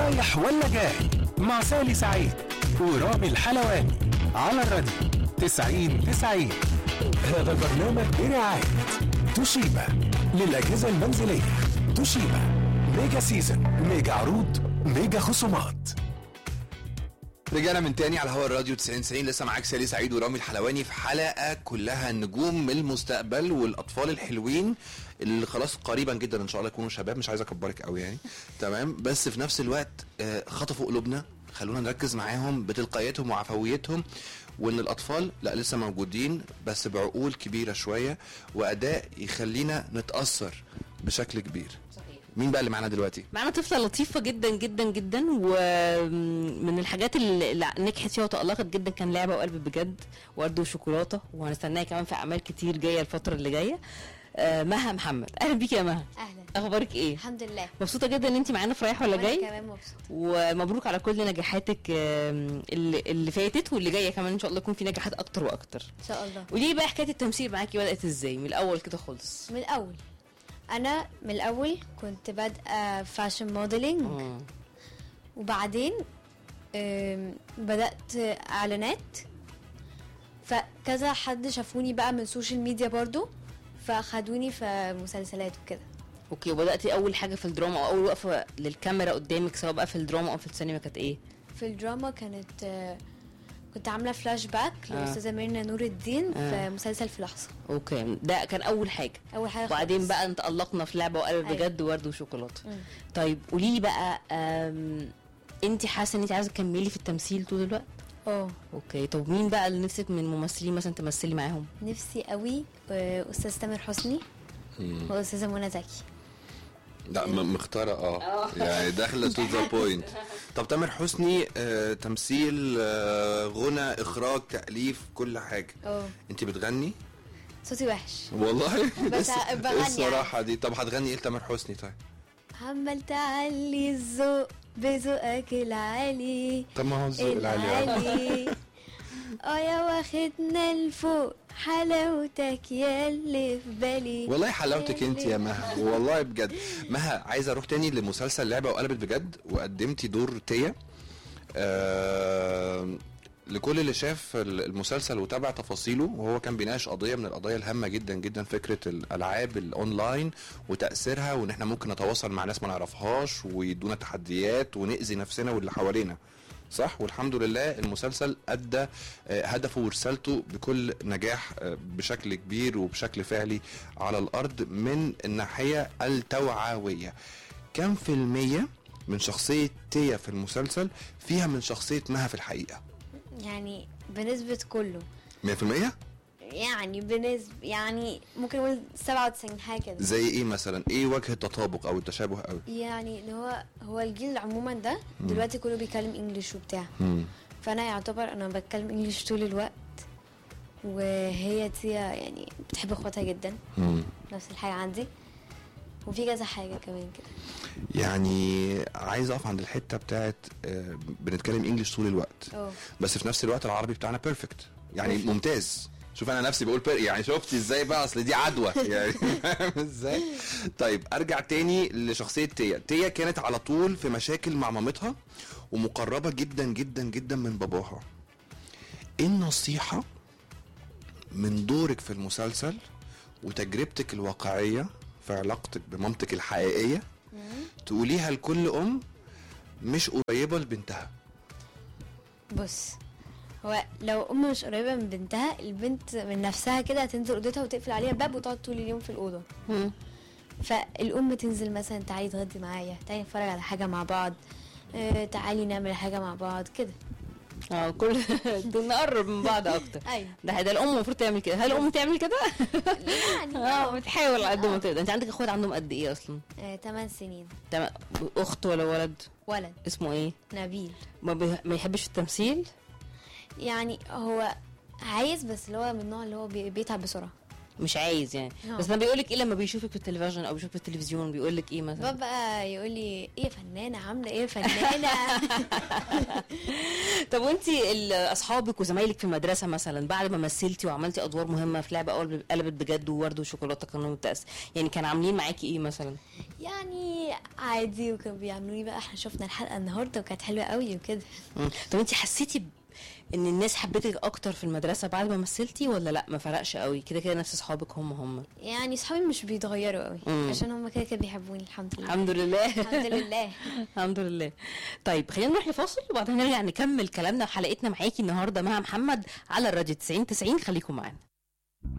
رايح ولا جاي مع سالي سعيد ورامي الحلواني على الراديو 90 90 هذا البرنامج برعاية توشيبا للأجهزة المنزلية توشيبا ميجا سيزن ميجا عروض ميجا خصومات رجعنا من تاني على هوا الراديو 90 90 لسه معاك سالي سعيد ورامي الحلواني في حلقه كلها نجوم من المستقبل والاطفال الحلوين اللي خلاص قريبا جدا ان شاء الله يكونوا شباب مش عايز اكبرك قوي يعني تمام بس في نفس الوقت آه، خطفوا قلوبنا خلونا نركز معاهم بتلقائيتهم وعفويتهم وان الاطفال لا لسه موجودين بس بعقول كبيره شويه واداء يخلينا نتاثر بشكل كبير مين بقى اللي معانا دلوقتي معانا طفلة لطيفة جدا جدا جدا ومن الحاجات اللي اللي نجحت فيها وتألقت جدا كان لعبة وقلب بجد ورد وشوكولاتة وهنستناها كمان في أعمال كتير جاية الفترة اللي جاية آه، مها محمد أهلا بيكي يا مها اهلا أخبارك إيه؟ الحمد لله مبسوطة جدا إن أنت معانا في رايح ولا وأنا جاي كمان مبسوطه ومبروك على كل نجاحاتك آم، اللي, اللي فاتت واللي جايه كمان ان شاء الله يكون في نجاحات اكتر واكتر ان شاء الله قولي لي بقى حكايه التمثيل معاكي بدات ازاي من الاول كده خالص من الاول انا من الاول كنت بادئه فاشن موديلنج آه. وبعدين آم، بدات اعلانات فكذا حد شافوني بقى من السوشيال ميديا برضو فاخدوني في مسلسلات وكده اوكي وبداتي اول حاجه في الدراما او اول وقفه للكاميرا قدامك سواء بقى في الدراما او في السينما كانت ايه في الدراما كانت آه، كنت عامله فلاش باك آه. للاستاذه ميرنا نور الدين آه. في مسلسل في لحظه اوكي ده كان اول حاجه اول حاجه وبعدين خالص. بقى انطلقنا في لعبه وقلب أيوة. بجد وورد وشوكولاته مم. طيب قولي لي بقى انت حاسه ان انت عايزه تكملي في التمثيل طول الوقت اه اوكي طب مين بقى اللي نفسك من الممثلين مثلا تمثلي معاهم نفسي قوي آه، استاذ تامر حسني واستاذه منى زكي لا م- مختارة اه يعني داخلة تو ذا بوينت طب تامر حسني آه، تمثيل آه، غنى اخراج تأليف كل حاجة اه انت بتغني صوتي وحش والله بس إيه بغني يعني. الصراحة دي طب هتغني ايه لتامر حسني طيب عمال تعلي الذوق بذوقك العالي طب ما هو الذوق العالي أهو. العالي اه يا واخدنا لفوق حلاوتك يا اللي في بالي والله حلاوتك انت يا مها والله بجد مها عايز اروح تاني لمسلسل لعبة وقلبت بجد وقدمتي دور تيا آه لكل اللي شاف المسلسل وتابع تفاصيله وهو كان بيناقش قضيه من القضايا الهامه جدا جدا فكره الالعاب الاونلاين وتاثيرها وان احنا ممكن نتواصل مع ناس ما نعرفهاش ويدونا تحديات ونأذي نفسنا واللي حوالينا صح والحمد لله المسلسل ادى آه، هدفه ورسالته بكل نجاح آه، بشكل كبير وبشكل فعلي على الارض من الناحيه التوعويه كم في المية من شخصية تيا في المسلسل فيها من شخصية مها في الحقيقة يعني بنسبة كله 100% يعني بنسبة يعني ممكن نقول 97 حاجة كده زي ايه مثلا ايه وجه التطابق او التشابه قوي يعني اللي هو هو الجيل عموما ده دلوقتي كله بيتكلم انجلش وبتاع مم. فانا يعتبر انا بتكلم انجلش طول الوقت وهي تيا يعني بتحب اخواتها جدا مم. نفس الحاجة عندي وفي كذا حاجة كمان كده يعني عايز اقف عند الحتة بتاعت آه، بنتكلم انجلش طول الوقت اه بس في نفس الوقت العربي بتاعنا بيرفكت يعني Perfect. ممتاز شوف انا نفسي بقول بير يعني شفتي ازاي بقى اصل دي عدوى يعني فاهم ازاي طيب ارجع تاني لشخصيه تيا تيا كانت على طول في مشاكل مع مامتها ومقربه جدا جدا جدا من باباها ايه النصيحه من دورك في المسلسل وتجربتك الواقعيه في علاقتك بمامتك الحقيقيه تقوليها لكل ام مش قريبه لبنتها بص هو لو ام مش قريبه من بنتها البنت من نفسها كده هتنزل اوضتها وتقفل عليها الباب وتقعد طول اليوم في الاوضه مم. فالام تنزل مثلا تعالي اتغدي معايا تعالي نتفرج على حاجه مع بعض آه تعالي نعمل حاجه مع بعض كده اه كل نقرب من بعض اكتر ايوه ده ده الام المفروض تعمل كده هل الام تعمل كده يعني اه بتحاول على قد ما تقدر انت عندك اخوات عندهم قد ايه اصلا آه 8 سنين تمام اخت ولا ولد ولد اسمه ايه نبيل ما, بي... ما يحبش التمثيل يعني هو عايز بس اللي هو من النوع اللي هو بي- بيتعب بسرعه مش عايز يعني آه. بس لما بيقول لك ايه لما بيشوفك في التلفزيون او بيشوفك في التلفزيون بيقول لك ايه مثلا بابا يقول لي ايه يا فنانه عامله ايه يا فنانه طب وانتي ال- اصحابك وزمايلك في المدرسه مثلا بعد ما مثلتي وعملتي ادوار مهمه في لعبه اول قلبت بجد وورد وشوكولاته كانوا متأس يعني كانوا عاملين معاكي ايه مثلا يعني عادي وكانوا بيعملوا لي بقى احنا شفنا الحلقه النهارده وكانت حلوه قوي وكده مم. طب انتي حسيتي ب- ان الناس حبتك اكتر في المدرسه بعد ما مثلتي ولا لا ما فرقش قوي كده كده نفس اصحابك هم هم يعني صحابي مش بيتغيروا قوي مم. عشان هم كده كده بيحبوني الحمد لله الحمد لله الحمد لله الحمد لله طيب خلينا نروح لفاصل وبعدين نرجع نكمل كلامنا وحلقتنا معاكي النهارده مع محمد على الراديو 90 90 خليكم معانا